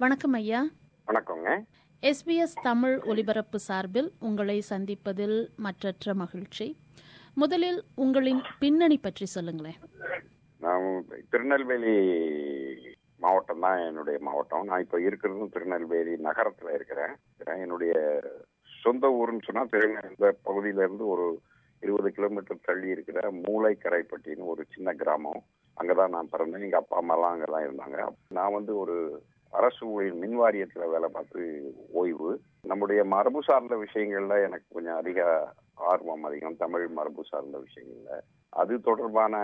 வணக்கம் ஐயா வணக்கங்க எஸ்பிஎஸ் தமிழ் ஒலிபரப்பு சார்பில் உங்களை சந்திப்பதில் மற்றற்ற மகிழ்ச்சி முதலில் உங்களின் பின்னணி பற்றி சொல்லுங்களேன் நான் திருநெல்வேலி மாவட்டம் தான் என்னுடைய மாவட்டம் நான் இப்போ இருக்கிறதும் திருநெல்வேலி நகரத்தில் இருக்கிறேன் என்னுடைய சொந்த ஊருன்னு சொன்னால் திருநெல் இந்த பகுதியில இருந்து ஒரு இருபது கிலோமீட்டர் தள்ளி இருக்கிற மூளைக்கரைப்பட்டின்னு ஒரு சின்ன கிராமம் அங்கே தான் நான் பிறந்தேன் எங்கள் அப்பா அம்மாலாம் அங்கே தான் இருந்தாங்க நான் வந்து ஒரு அரசு ஊழியர் மின் வாரியத்தில் வேலை பார்த்து ஓய்வு நம்முடைய மரபு சார்ந்த விஷயங்கள்ல எனக்கு கொஞ்சம் அதிக ஆர்வம் அதிகம் தமிழ் மரபு சார்ந்த விஷயங்கள்ல அது தொடர்பான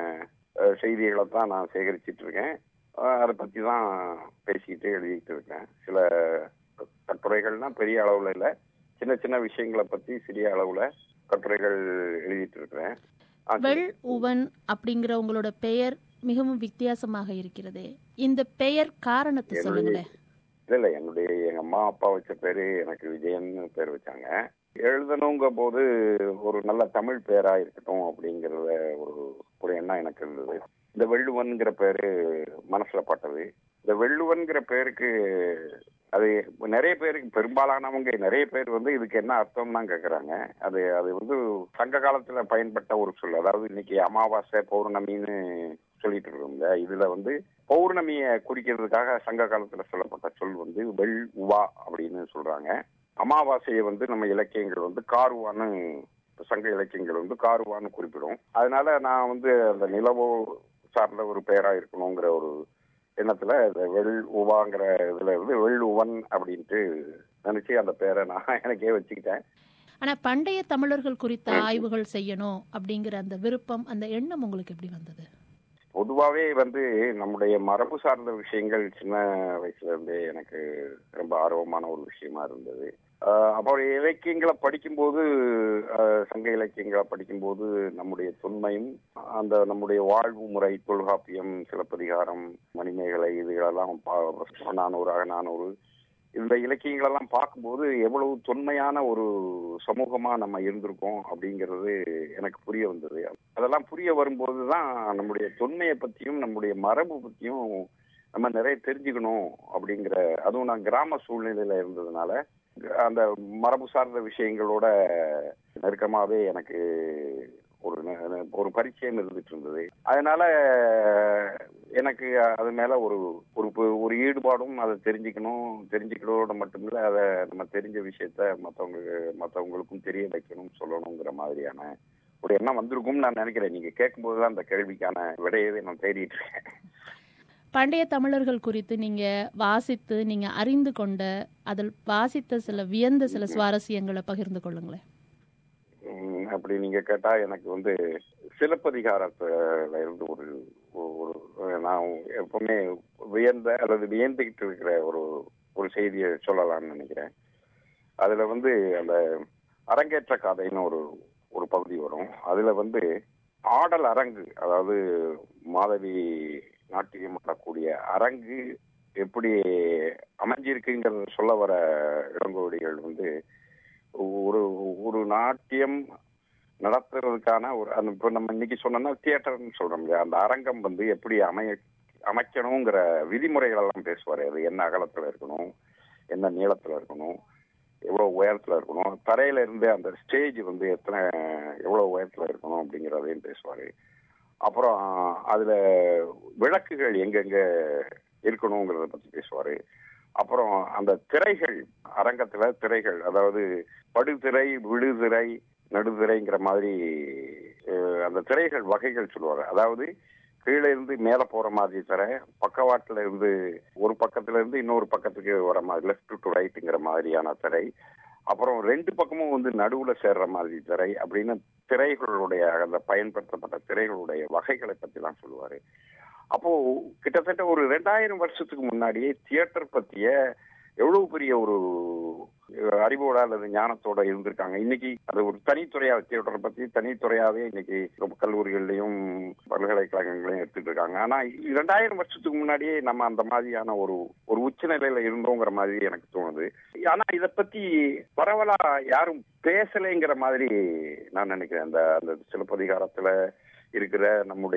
அஹ், செய்திகளை தான் நான் சேகரிச்சிட்டு இருக்கேன் அஹ், அதை பற்றி தான் பேசிக்கிட்டு எழுதிக்கிட்டு இருக்கேன் சில கட்டுரைகள்னா பெரிய அளவில் இல்லை சின்ன சின்ன விஷயங்களை பற்றி சிறிய அளவில் கட்டுரைகள் எழுதிட்டு இருக்கிறேன் ஆ, சரி. வெள் உவன் அப்படிங்கிற உங்களோட பெயர் மிகவும் வித்தியாசமாக இருக்கிறதே இந்த பெயர் காரணத்தை சொல்லுங்களேன் இல்ல இல்ல என்னுடைய எங்க அம்மா அப்பா வச்ச பேரு எனக்கு விஜயன்னு பேர் வச்சாங்க எழுதணுங்க போது ஒரு நல்ல தமிழ் பேரா இருக்கட்டும் அப்படிங்கறத ஒரு ஒரு எண்ணம் எனக்கு இருந்தது இந்த வெள்ளுவன்கிற பேரு மனசுல பட்டது இந்த வெள்ளுவன்கிற பேருக்கு அது நிறைய பேருக்கு பெரும்பாலானவங்க நிறைய பேர் வந்து இதுக்கு என்ன அர்த்தம் தான் கேக்குறாங்க அது அது வந்து சங்க காலத்துல பயன்பட்ட ஒரு சொல் அதாவது இன்னைக்கு அமாவாசை பௌர்ணமின்னு சொல்லிட்டு இருக்கோம்ல இதுல வந்து பௌர்ணமியை குறிக்கிறதுக்காக சங்க காலத்துல சொல்லப்பட்ட சொல் வந்து வெள் உவா அப்படின்னு சொல்றாங்க அமாவாசையை வந்து நம்ம இலக்கியங்கள் வந்து காருவான்னு சங்க இலக்கியங்கள் வந்து காருவான்னு குறிப்பிடும் அதனால நான் வந்து அந்த நிலவோ சார்ந்த ஒரு பெயரா இருக்கணுங்கிற ஒரு எண்ணத்துல இந்த வெள் உவாங்கிற இதுல இருந்து வெள் உவன் அப்படின்ட்டு நினைச்சு அந்த பேரை நான் எனக்கே வச்சுக்கிட்டேன் ஆனா பண்டைய தமிழர்கள் குறித்த ஆய்வுகள் செய்யணும் அப்படிங்கிற அந்த விருப்பம் அந்த எண்ணம் உங்களுக்கு எப்படி வந்தது பொதுவாவே வந்து நம்முடைய மரபு சார்ந்த விஷயங்கள் சின்ன வயசுல இருந்தே எனக்கு ரொம்ப ஆர்வமான ஒரு விஷயமா இருந்தது ஆஹ் அப்புறம் இலக்கியங்களை படிக்கும்போது ஆஹ் சங்க இலக்கியங்களை படிக்கும்போது நம்முடைய தொன்மையும் அந்த நம்முடைய வாழ்வு முறை தொல்காப்பியம் சிலப்பதிகாரம் மணிமேகலை இதுகளெல்லாம் பா- நானூறு அகநானூறு இந்த இலக்கியங்களெல்லாம் பார்க்கும்போது எவ்வளவு தொன்மையான ஒரு சமூகமா நம்ம இருந்திருக்கோம் அப்படிங்கிறது எனக்கு புரிய வந்தது அதெல்லாம் புரிய வரும்போது தான் நம்முடைய தொன்மையை பத்தியும் நம்முடைய மரபு பத்தியும் நம்ம நிறைய தெரிஞ்சுக்கணும் அப்படிங்கிற அதுவும் நான் கிராம சூழ்நிலையில இருந்ததுனால அந்த மரபு சார்ந்த விஷயங்களோட நெருக்கமாவே எனக்கு ஒரு ந- ஒரு பரிச்சயம் இருந்துட்டு இருந்தது அதனால எனக்கு அது மேல ஒரு ஒரு பு- ஒரு ஈடுபாடும் அதை தெரிஞ்சுக்கணும் தெரிஞ்சுக்கிறதோட மட்டுமில்ல அதை நம்ம தெரிஞ்ச விஷயத்த மற்றவங்க மற்றவங்களுக்கும் தெரிய வைக்கணும் சொல்லணுங்கிற மாதிரியான ஒரு எண்ணம் வந்திருக்கும்னு நான் நினைக்கிறேன் நீங்க கேட்கும்போது தான் அந்த கேள்விக்கான விடையவே நான் தேடிட்டு இருக்கேன் பண்டைய தமிழர்கள் குறித்து நீங்க வாசித்து நீங்க அறிந்து கொண்ட அதில் வாசித்த சில வியந்த சில சுவாரஸ்யங்களை பகிர்ந்து கொள்ளுங்களேன் உம், அப்படி நீங்க கேட்டா எனக்கு வந்து சிலப்பதிகாரத்துல இருந்து ஒரு ஒரு நான் எப்பவுமே வியந்த அல்லது வியந்துகிட்டு இருக்கிற ஒரு ஒரு செய்தியை சொல்லலாம்னு நினைக்கிறேன் அதுல வந்து அந்த அரங்கேற்ற கதைன்னு ஒரு ஒரு பகுதி வரும் அதுல வந்து ஆடல் அரங்கு அதாவது மாதவி நாட்டியம் ஆடக்கூடிய அரங்கு எப்படி அமைஞ்சிருக்குங்கிறத சொல்ல வர இளங்கோடிகள் வந்து ஒரு ஒரு நாட்டியம் நடத்துறதுக்கான ஒரு அந்த இப்போ நம்ம இன்னைக்கு சொன்னோம்னா தியேட்டர்னு சொல்றோம் இல்லையா அந்த அரங்கம் வந்து எப்படி அமைய அமைக்கணுங்கிற விதிமுறைகள் எல்லாம் பேசுவார் அது என்ன அகலத்துல இருக்கணும் என்ன நீளத்துல இருக்கணும் எவ்வளவு உயரத்துல இருக்கணும் தரையில இருந்து அந்த ஸ்டேஜ் வந்து எத்தனை எவ்வளவு உயரத்துல இருக்கணும் அப்படிங்கிறதையும் பேசுவாரு அப்புறம் அதுல விளக்குகள் எங்கெங்க இருக்கணுங்கிறத பத்தி பேசுவாரு அப்புறம் அந்த திரைகள் அரங்கத்துல திரைகள் அதாவது படுதிரை விழுதிரை நடுதிரைங்கிற மாதிரி அஹ், அந்த திரைகள் வகைகள் சொல்லுவாங்க அதாவது கீழே இருந்து மேல போற மாதிரி திரை பக்கவாட்டுல இருந்து ஒரு பக்கத்துல இருந்து இன்னொரு பக்கத்துக்கு வர மாதிரி லெஃப்ட் டு ரைட்டுங்கிற மாதிரியான திரை அப்புறம் ரெண்டு பக்கமும் வந்து நடுவுல சேர்ற மாதிரி திரை அப்படின்னு திரைகளுடைய அந்த பயன்படுத்தப்பட்ட திரைகளுடைய வகைகளை பத்தி எல்லாம் சொல்லுவாரு அப்போ கிட்டத்தட்ட ஒரு ரெண்டாயிரம் வருஷத்துக்கு முன்னாடியே தியேட்டர் பத்திய எவ்வளவு பெரிய ஒரு அஹ், அறிவோட அல்லது ஞானத்தோட இருந்திருக்காங்க இன்னைக்கு அது ஒரு தனித்துறையா தியேட்டரை பத்தி தனித்துறையாவே இன்னைக்கு ரொம்ப கல்லூரிகள்லயும் பல்கலைக்கழகங்களையும் எடுத்துட்டு இருக்காங்க ஆனா ரெண்டாயிரம் வருஷத்துக்கு முன்னாடியே நம்ம அந்த மாதிரியான ஒரு ஒரு உச்ச நிலையில இருந்தோங்கிற மாதிரி எனக்கு தோணுது ஆனா இத பத்தி பரவலா யாரும் பேசலைங்கிற மாதிரி நான் நினைக்கிறேன் அந்த அந்த சிலப்பதிகாரத்துல இருக்கிற நம்முடைய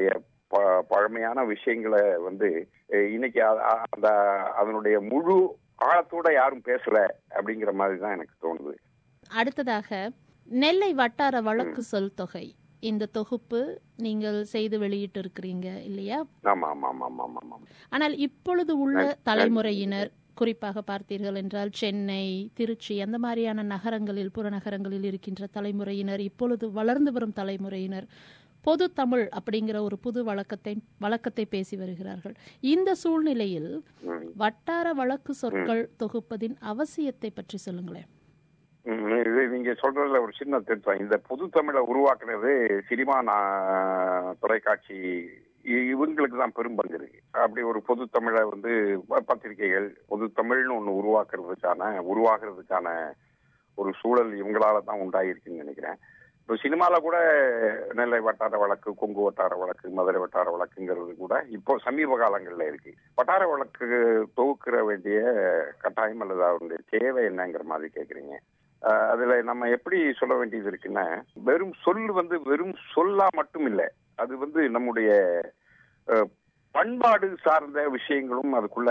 ப- பழமையான விஷயங்களை வந்து அஹ், இன்னைக்கு அ- அ- அந்த அதனுடைய முழு ஆழத்தோட யாரும் பேசல அப்படிங்கிற மாதிரி தான் எனக்கு தோணுது அடுத்ததாக நெல்லை வட்டார வழக்கு சொல் தொகை இந்த தொகுப்பு நீங்கள் செய்து வெளியிட்டு இருக்கிறீங்க இல்லையா ஆமா ஆமா ஆமா ஆமா ஆமா ஆமா ஆனால் இப்பொழுது உள்ள நன்றி. தலைமுறையினர் குறிப்பாக பார்த்தீர்கள் என்றால் சென்னை திருச்சி அந்த மாதிரியான நகரங்களில் புறநகரங்களில் இருக்கின்ற தலைமுறையினர் இப்பொழுது வளர்ந்து வரும் தலைமுறையினர் பொது தமிழ் அப்படிங்கிற ஒரு புது வழக்கத்தை வழக்கத்தை பேசி வருகிறார்கள் இந்த சூழ்நிலையில் ம். வட்டார வழக்கு சொற்கள் தொகுப்பதின் அவசியத்தை பற்றி சொல்லுங்களேன் ம், இது நீங்க சொல்றதுல ஒரு சின்ன திருத்தம் இந்த புது தமிழை உருவாக்குறது சினிமா நா- தொலைக்காட்சி இ- இவங்களுக்கு தான் பெரும் பங்கு இருக்கு அப்படி ஒரு பொது தமிழை வந்து ப- பத்திரிகைகள் பொது தமிழ்னு ஒண்ணு உருவாக்குறதுக்கான உருவாக்குறதுக்கான ஒரு சூழல் இவங்களால தான் உண்டாயிருக்குன்னு நினைக்கிறேன் இப்போ சினிமால கூட நெல்லை வட்டார வழக்கு கொங்கு வட்டார வழக்கு மதுரை வட்டார வழக்குங்கிறது கூட இப்போ சமீப காலங்களில் இருக்கு வட்டார வழக்கு தொகுக்கிற வேண்டிய கட்டாயம் அல்லது அவருடைய தேவை என்னங்கிற மாதிரி கேக்குறீங்க அஹ் அதுல நம்ம எப்படி சொல்ல வேண்டியது இருக்குன்னா வெறும் சொல் வந்து வெறும் சொல்லா மட்டும் இல்லை அது வந்து நம்முடைய அஹ், பண்பாடு சார்ந்த விஷயங்களும் அதுக்குள்ள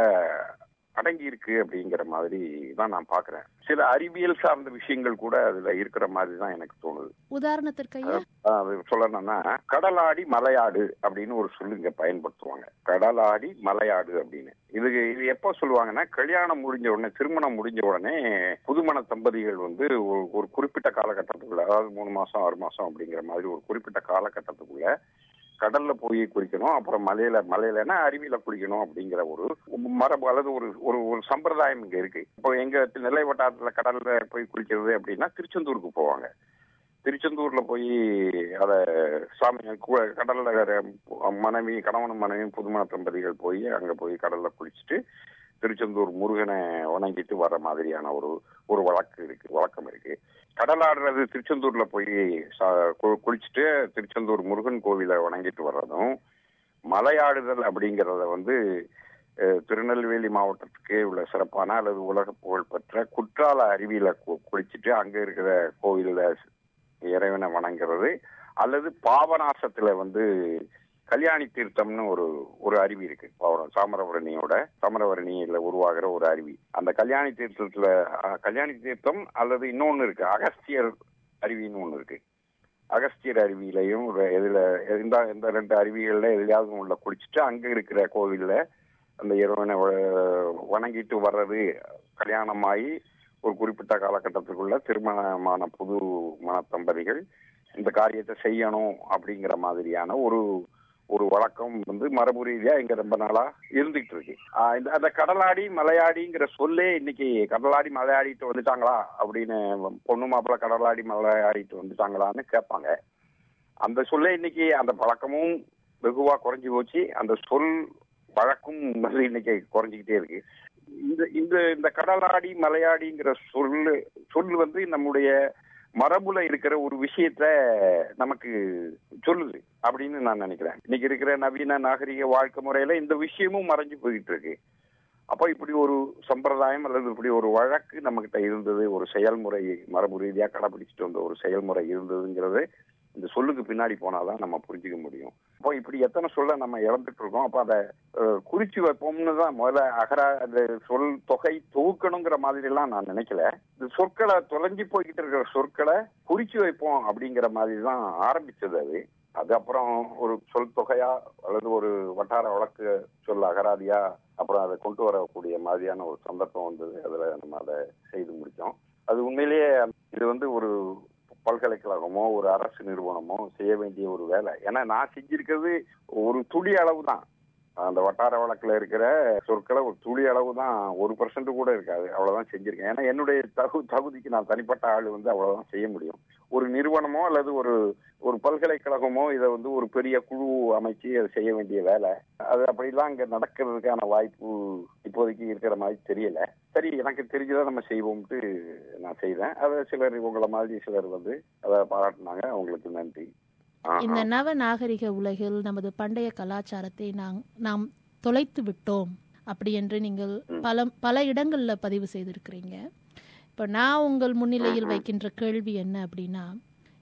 அடங்கி இருக்கு அப்படிங்கிற மாதிரி தான் நான் பாக்குறேன் சில அறிவியல் சார்ந்த விஷயங்கள் கூட அதுல இருக்கிற மாதிரி தான் எனக்கு தோணுது உதாரணத்திற்கு ஐயா அஹ் அது சொல்லணும்னா கடலாடி மலையாடு அப்படின்னு ஒரு சொல்லு இங்க பயன்படுத்துவாங்க கடலாடி மலையாடு அப்படின்னு இது இது எப்போ சொல்லுவாங்கன்னா கல்யாணம் முடிஞ்ச உடனே திருமணம் முடிஞ்ச உடனே புதுமண தம்பதிகள் வந்து ஒரு- ஒரு குறிப்பிட்ட காலகட்டத்துக்குள்ள அதாவது மூணு மாசம் ஆறு மாசம் அப்படிங்கிற மாதிரி ஒரு குறிப்பிட்ட காலகட்டத்துக்குள்ள கடல்ல போய் குளிக்கணும் அப்புறம் மலையில மலையிலன்னா அருவியில குளிக்கணும் அப்படிங்கிற ஒரு மரபு அல்லது ஒரு ஒரு ஒரு சம்பிரதாயம் இங்க இருக்கு இப்போ எங்க நெல்லை வட்டாரத்துல கடல்ல போய் குளிக்கிறது அப்படின்னா திருச்செந்தூருக்கு போவாங்க திருச்செந்தூர்ல போய் அத சாமி கு- கடல்ல வேற மனைவி கணவனும் மனைவியும் புதுமண தம்பதிகள் போய் அங்க போய் கடல்ல குளிச்சுட்டு திருச்செந்தூர் முருகனை வணங்கிட்டு வர்ற மாதிரியான ஒரு ஒரு வழக்கு இருக்கு வழக்கம் இருக்கு கடலாடுறது திருச்செந்தூர்ல போய் சா- கு- குளிச்சுட்டு திருச்செந்தூர் முருகன் கோவிலை வணங்கிட்டு வர்றதும் மலையாடுதல் அப்படிங்கறத வந்து அஹ், திருநெல்வேலி மாவட்டத்துக்கே உள்ள சிறப்பான அல்லது உலக புகழ் பெற்ற குற்றால அருவியில கு- குளிச்சுட்டு அங்க இருக்கிற கோவில்ல இறைவனை வணங்குறது அல்லது பாபநாசத்துல வந்து கல்யாணி தீர்த்தம்னு ஒரு ஒரு அருவி இருக்கு பாவ- தாமிரபரணியோட தாமிரபரணியில உருவாகிற ஒரு அருவி அந்த கல்யாணி தீர்த்தத்துல அஹ், கல்யாணி தீர்த்தம் அல்லது இன்னொன்னு இருக்கு அகஸ்தியர் அருவின்னு ஒண்ணு இருக்கு அகஸ்தியர் அருவியிலையும் ஒரு இதுல இந்த இந்த ரெண்டு அருவிகள்ல எதுலையாவது உள்ள குளிச்சுட்டு அங்க இருக்கிற கோவில்ல அந்த இறைவனை வ- வணங்கிட்டு வர்றது கல்யாணமாகி ஒரு குறிப்பிட்ட காலகட்டத்துக்குள்ள திருமணமான புது மணத்தம்பதிகள் இந்த காரியத்தை செய்யணும் அப்படிங்கிற மாதிரியான ஒரு ஒரு வழக்கம் வந்து மரபு ரீதியா இங்க ரொம்ப நாளா இருந்துகிட்டு இருக்கு ஆஹ் இந்த அந்த கடலாடி மலையாடிங்கிற சொல்லே இன்னைக்கு கடலாடி மலையாடிட்டு வந்துட்டாங்களா அப்படின்னு பொண்ணு மாப்பிள்ளை கடலாடி மலையாடிட்டு வந்துட்டாங்களான்னு கேட்பாங்க அந்த சொல்லே இன்னைக்கு அந்த பழக்கமும் வெகுவா குறைஞ்சி போச்சு அந்த சொல் வழக்கும் வந்து இன்னைக்கு குறைஞ்சிக்கிட்டே இருக்கு இந்த இந்த இந்த கடலாடி மலையாடிங்கிற சொல்லு சொல் வந்து நம்முடைய மரபுல இருக்கிற ஒரு விஷயத்த நமக்கு சொல்லுது அப்படின்னு நான் நினைக்கிறேன் இன்னைக்கு இருக்கிற நவீன நாகரிக வாழ்க்கை முறையில இந்த விஷயமும் மறைஞ்சு போயிட்டு இருக்கு அப்போ இப்படி ஒரு சம்பிரதாயம் அல்லது இப்படி ஒரு வழக்கு நம்மகிட்ட இருந்தது ஒரு செயல்முறை மரபு ரீதியா கடைபிடிச்சிட்டு வந்த ஒரு செயல்முறை இருந்ததுங்கிறது இந்த சொல்லுக்கு பின்னாடி போனாதான் நம்ம புரிஞ்சுக்க முடியும் அப்போ இப்படி எத்தனை சொல்ல நம்ம இழந்துட்டு இருக்கோம் அப்போ அதை அஹ், குறிச்சு வைப்போம்னு தான் முதல்ல அகரா அந்த சொல் தொகை தொகுக்கணுங்கிற மாதிரி எல்லாம் நான் நினைக்கல இந்த சொற்களை தொலைஞ்சு போய்கிட்டு இருக்கிற சொற்களை குறிச்சு வைப்போம் அப்படிங்கிற மாதிரி தான் ஆரம்பிச்சது அது அது அப்புறம் ஒரு சொல் தொகையா அல்லது ஒரு வட்டார வழக்கு சொல் அகராதியா அப்புறம் அதை கொண்டு வரக்கூடிய மாதிரியான ஒரு சந்தர்ப்பம் வந்தது அதுல நம்ம அதை செய்து முடிச்சோம் அது உண்மையிலேயே இது வந்து ஒரு பல்கலைக்கழகமோ ஒரு அரசு நிறுவனமோ செய்ய வேண்டிய ஒரு வேலை ஏன்னா நான் செஞ்சிருக்கிறது ஒரு துளி அளவு தான் அந்த வட்டார வழக்குல இருக்கிற சொற்களை ஒரு துளி அளவு தான் ஒரு பர்சன்ட் கூட இருக்காது அவ்வளவுதான் செஞ்சிருக்கேன் ஏன்னா என்னுடைய தகு தகுதிக்கு நான் தனிப்பட்ட ஆள் வந்து அவ்வளவுதான் செய்ய முடியும் ஒரு நிறுவனமோ அல்லது ஒரு ஒரு பல்கலைக்கழகமோ இதை வந்து ஒரு பெரிய குழு அமைச்சு அதை செய்ய வேண்டிய வேலை அது அப்படிலாம் இங்க நடக்கிறதுக்கான வாய்ப்பு இப்போதைக்கு இருக்கிற மாதிரி தெரியல சரி எனக்கு தெரிஞ்சதை நம்ம செய்வோம்ட்டு நான் செய்தேன் அதை சிலர் உங்களை மாதிரி சிலர் வந்து அதை பாராட்டினாங்க அவங்களுக்கு நன்றி ஆ, இந்த ஆ. நவ நாகரிக உலகில் நமது பண்டைய கலாச்சாரத்தை நாம் நாம் தொலைத்து விட்டோம் அப்படி என்று நீங்கள் பல பல இடங்களில் பதிவு செய்திருக்கிறீங்க இப்போ நான் உங்கள் முன்னிலையில் வைக்கின்ற கேள்வி என்ன அப்படின்னா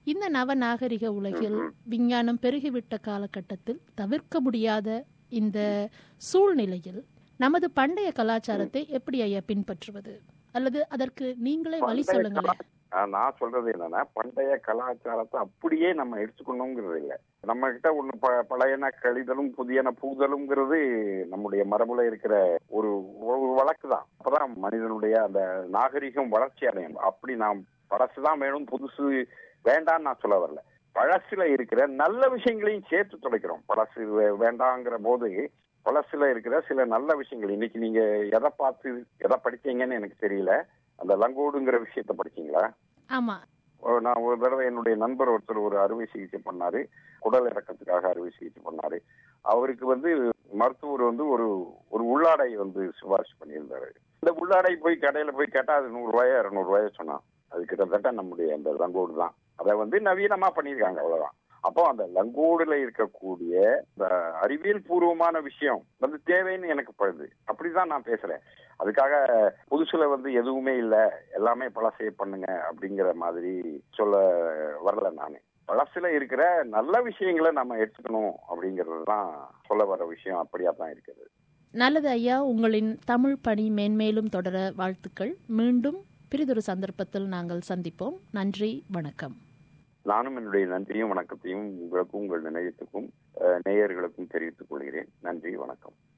இந்த நவநாகரிக உலகில் விஞ்ஞானம் பெருகிவிட்ட காலகட்டத்தில் தவிர்க்க முடியாத இந்த சூழ்நிலையில் நமது பண்டைய கலாச்சாரத்தை எப்படி ஐயா பின்பற்றுவது அல்லது அதற்கு நீங்களே வழி பண்டைய சொல்லுங்களேன் ஆஹ் நான் சொல்றது என்னன்னா பண்டைய கலாச்சாரத்தை அப்படியே நம்ம எடுத்துக்கணுங்கிறது இல்ல நம்ம கிட்ட ஒண்ணு ப- பழையன கழிதலும் புதியன புகுதலுங்கிறது நம்முடைய மரபுல இருக்கிற ஒரு ஒரு வழக்கு தான் அப்பதான் மனிதனுடைய அந்த நாகரிகம் வளர்ச்சி அடையும் அப்படி நாம் பழசுதான் வேணும் புதுசு வேண்டாம்னு நான் சொல்ல வரல பழசுல இருக்கிற நல்ல விஷயங்களையும் சேர்த்து துடைக்கிறோம் பழசு வே- வேண்டாங்கிற போது பழசுல இருக்கிற சில நல்ல விஷயங்கள் இன்னைக்கு நீங்க எதை பார்த்து எதை படிச்சீங்கன்னு எனக்கு தெரியல அந்த லங்கோடுங்கிற விஷயத்த படிச்சீங்களா ஆமா ஒரு நான் ஒரு தடவை என்னுடைய நண்பர் ஒருத்தர் ஒரு அறுவை சிகிச்சை பண்ணாரு குடல் இறக்கத்துக்காக அறுவை சிகிச்சை பண்ணாரு அவருக்கு வந்து மருத்துவர் வந்து ஒரு ஒரு உள்ளாடை வந்து சிபாரிசு பண்ணியிருந்தாரு இந்த உள்ளாடை போய் கடையில போய் கேட்டா அது நூறு ரூபாயா இருநூறு ரூபாயா சொன்னான் அது கிட்டத்தட்ட நம்முடைய அந்த லங்கோடு தான் அதை வந்து நவீனமா பண்ணியிருக்காங்க அவ்வளவுதான் அப்போ அந்த லங்கோடுல இருக்கக்கூடிய இந்த அறிவியல் பூர்வமான விஷயம் வந்து தேவைன்னு எனக்கு படுது அப்படிதான் நான் பேசுறேன் அதுக்காக புதுசுல வந்து எதுவுமே இல்ல எல்லாமே பழசே பண்ணுங்க அப்படிங்கிற மாதிரி சொல்ல வரல நானு பழசுல இருக்கிற நல்ல விஷயங்களை நம்ம எடுத்துக்கணும் அப்படிங்கிறது தான் சொல்ல வர விஷயம் அப்படியா தான் இருக்குது நல்லது ஐயா உங்களின் தமிழ் பணி மேன்மேலும் தொடர வாழ்த்துக்கள் மீண்டும் பிரிதொரு சந்தர்ப்பத்தில் நாங்கள் சந்திப்போம் நன்றி வணக்கம் நானும் என்னுடைய நன்றியும் வணக்கத்தையும் உங்களுக்கும் உங்கள் நிலையத்துக்கும் அஹ், நேயர்களுக்கும் தெரிவித்துக் கொள்கிறேன் நன்றி வணக்கம்